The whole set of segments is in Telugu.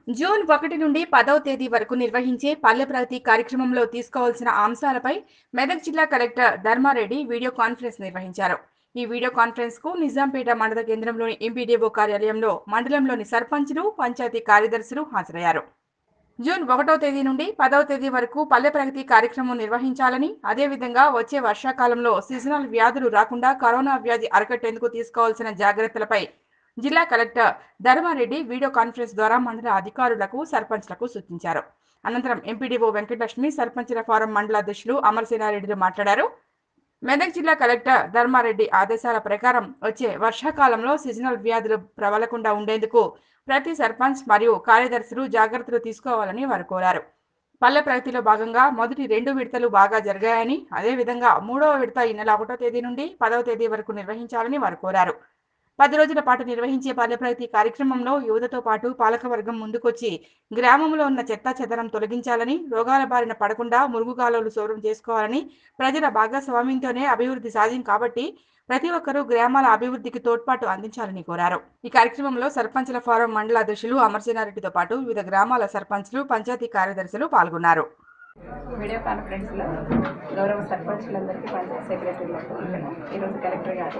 జూన్ ఒకటి నుండి పదవ తేదీ వరకు నిర్వహించే పల్లె ప్రగతి కార్యక్రమంలో తీసుకోవాల్సిన అంశాలపై మెదక్ జిల్లా కలెక్టర్ ధర్మారెడ్డి వీడియో కాన్ఫరెన్స్ నిర్వహించారు ఈ వీడియో కాన్ఫరెన్స్ కు నిజాంపేట మండల కేంద్రంలోని ఎంపీడీఓ కార్యాలయంలో మండలంలోని సర్పంచులు పంచాయతీ కార్యదర్శులు హాజరయ్యారు జూన్ ఒకటో తేదీ నుండి పదవ తేదీ వరకు పల్లె ప్రగతి కార్యక్రమం నిర్వహించాలని అదేవిధంగా వచ్చే వర్షాకాలంలో సీజనల్ వ్యాధులు రాకుండా కరోనా వ్యాధి అరికట్టేందుకు తీసుకోవాల్సిన జాగ్రత్తలపై జిల్లా కలెక్టర్ ధర్మారెడ్డి వీడియో కాన్ఫరెన్స్ ద్వారా మండల అధికారులకు సర్పంచ్లకు సూచించారు అనంతరం ఎంపీడీఓ వెంకటలక్ష్మి సర్పంచుల ఫారం మండల అధ్యక్షులు అమరసేనారెడ్డిలు మాట్లాడారు మెదక్ జిల్లా కలెక్టర్ ధర్మారెడ్డి ఆదేశాల ప్రకారం వచ్చే వర్షాకాలంలో సీజనల్ వ్యాధులు ప్రబలకుండా ఉండేందుకు ప్రతి సర్పంచ్ మరియు కార్యదర్శులు జాగ్రత్తలు తీసుకోవాలని వారు కోరారు పల్లె ప్రగతిలో భాగంగా మొదటి రెండు విడతలు బాగా జరిగాయని అదేవిధంగా మూడవ విడత ఈ నెల ఒకటో తేదీ నుండి పదవ తేదీ వరకు నిర్వహించాలని వారు కోరారు పది రోజుల పాటు నిర్వహించే పల్లె ప్రగతి కార్యక్రమంలో యువతతో పాటు పాలకవర్గం ముందుకొచ్చి గ్రామంలో ఉన్న చెత్త చెదరం తొలగించాలని రోగాల బారిన పడకుండా మురుగు కాలువలు శుభ్రం చేసుకోవాలని ప్రజల భాగస్వామ్యంతోనే అభివృద్ధి సాధ్యం కాబట్టి ప్రతి ఒక్కరూ గ్రామాల అభివృద్ధికి తోడ్పాటు అందించాలని కోరారు ఈ కార్యక్రమంలో సర్పంచుల ఫారం మండల అధ్యక్షులు అమర్సేనారెడ్డితో పాటు వివిధ గ్రామాల సర్పంచ్లు పంచాయతీ కార్యదర్శులు పాల్గొన్నారు వీడియో కాన్ఫరెన్స్లో గౌరవ సర్పంచులందరికీ పంచాయత్ సెక్రటరీలకు ఇక్కడ ఈరోజు కలెక్టర్ గారు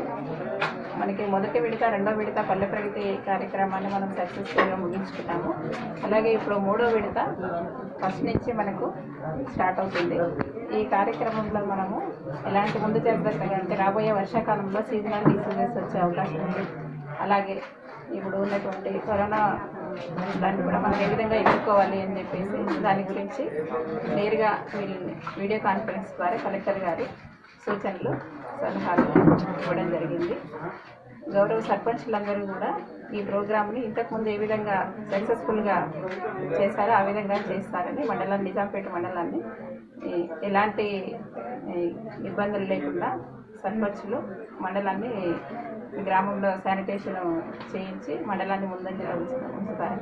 మనకి మొదటి విడత రెండో విడత పల్లె ప్రగతి కార్యక్రమాన్ని మనం సక్సెస్ఫుల్గా ముగించుకున్నాము అలాగే ఇప్పుడు మూడో విడత ఫస్ట్ నుంచి మనకు స్టార్ట్ అవుతుంది ఈ కార్యక్రమంలో మనము ఎలాంటి ముందు జాగ్రత్తగా అంటే రాబోయే వర్షాకాలంలో సీజనల్ డిసీజెస్ వచ్చే అవకాశం ఉంది అలాగే ఇప్పుడు ఉన్నటువంటి కరోనా దాన్ని కూడా మనం ఏ విధంగా ఎదుర్కోవాలి అని చెప్పేసి దాని గురించి నేరుగా వీళ్ళని వీడియో కాన్ఫరెన్స్ ద్వారా కలెక్టర్ గారు సూచనలు సలహాలు ఇవ్వడం జరిగింది గౌరవ సర్పంచులందరూ కూడా ఈ ప్రోగ్రామ్ని ఇంతకుముందు ఏ విధంగా సక్సెస్ఫుల్గా చేశారో ఆ విధంగా చేస్తారని మండలం నిజాంపేట మండలాన్ని ఈ ఎలాంటి ఈ, ఇబ్బందులు లేకుండా సర్పంచులు మండలాన్ని గ్రామంలో శానిటేషన్ చేయించి మండలాన్ని ముందంజలో ఉంచు ఉంచుతారని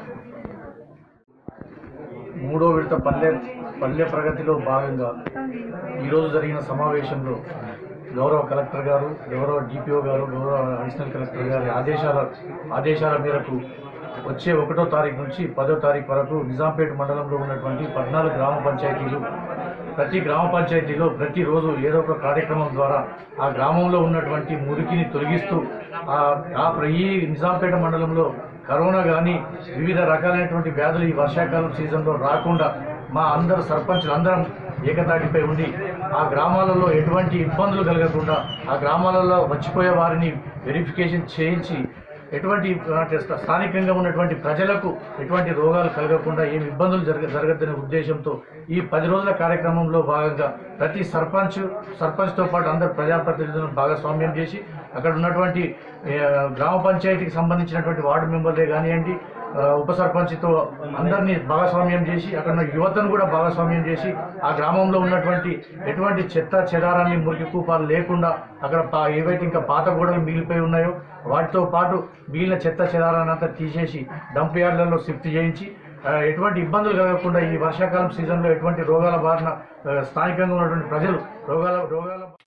మూడో విడత పల్లె పల్లె ప్రగతిలో భాగంగా ఈరోజు జరిగిన సమావేశంలో గౌరవ కలెక్టర్ గారు గౌరవ డిపిఓ గారు గౌరవ అడిషనల్ కలెక్టర్ గారి ఆదేశాల ఆదేశాల మేరకు వచ్చే ఒకటో తారీఖు నుంచి పదో తారీఖు వరకు నిజాంపేట మండలంలో ఉన్నటువంటి పద్నాలుగు గ్రామ పంచాయతీలు ప్రతి గ్రామ పంచాయతీలో ప్రతిరోజు ఏదో ఒక కార్యక్రమం ద్వారా ఆ గ్రామంలో ఉన్నటువంటి మురికిని తొలగిస్తూ ఆ ఆ ప్ర- ఈ నిజాంపేట మండలంలో కరోనా కానీ వివిధ రకాలైనటువంటి వ్యాధులు ఈ వర్షాకాలం సీజన్లో రాకుండా మా అందరు సర్పంచులు అందరం ఏకతాటిపై ఉండి ఆ గ్రామాలలో ఎటువంటి ఇబ్బందులు కలగకుండా ఆ గ్రామాలలో వచ్చిపోయే వారిని వెరిఫికేషన్ చేయించి ఎటువంటి అంటే స్థ- స్థానికంగా ఉన్నటువంటి ప్రజలకు ఎటువంటి రోగాలు కలగకుండా ఏమి ఇబ్బందులు జరగ జరగద్దనే ఉద్దేశంతో ఈ పది రోజుల కార్యక్రమంలో భాగంగా ప్రతి సర్పంచ్ సర్పంచ్తో పాటు అందరు ప్రజాప్రతినిధులను భాగస్వామ్యం చేసి అక్కడ ఉన్నటువంటి ఏ, గ్రామ పంచాయతీకి సంబంధించినటువంటి వార్డు మెంబర్లే కానివ్వండి ఆ, ఉప సర్పంచ్తో అందరినీ భాగస్వామ్యం చేసి అక్కడ ఉన్న యువతను కూడా భాగస్వామ్యం చేసి ఆ గ్రామంలో ఉన్నటువంటి ఎటువంటి చెత్త చెదారాన్ని మురికి కూపాలు లేకుండా అక్కడ పా- ఏవైతే ఇంకా పాత గోడలు మిగిలిపోయి ఉన్నాయో వాటితో పాటు మిగిలిన చెత్త చెదారాన్ని అంతా తీసేసి డంప్ యార్డ్లలో షిఫ్ట్ చేయించి ఆ, ఎటువంటి ఇబ్బందులు కలగకుండా ఈ వర్షాకాలం సీజన్లో ఎటువంటి రోగాల బారిన ఆ, స్థానికంగా ఉన్నటువంటి ప్రజలు రోగాల రోగాల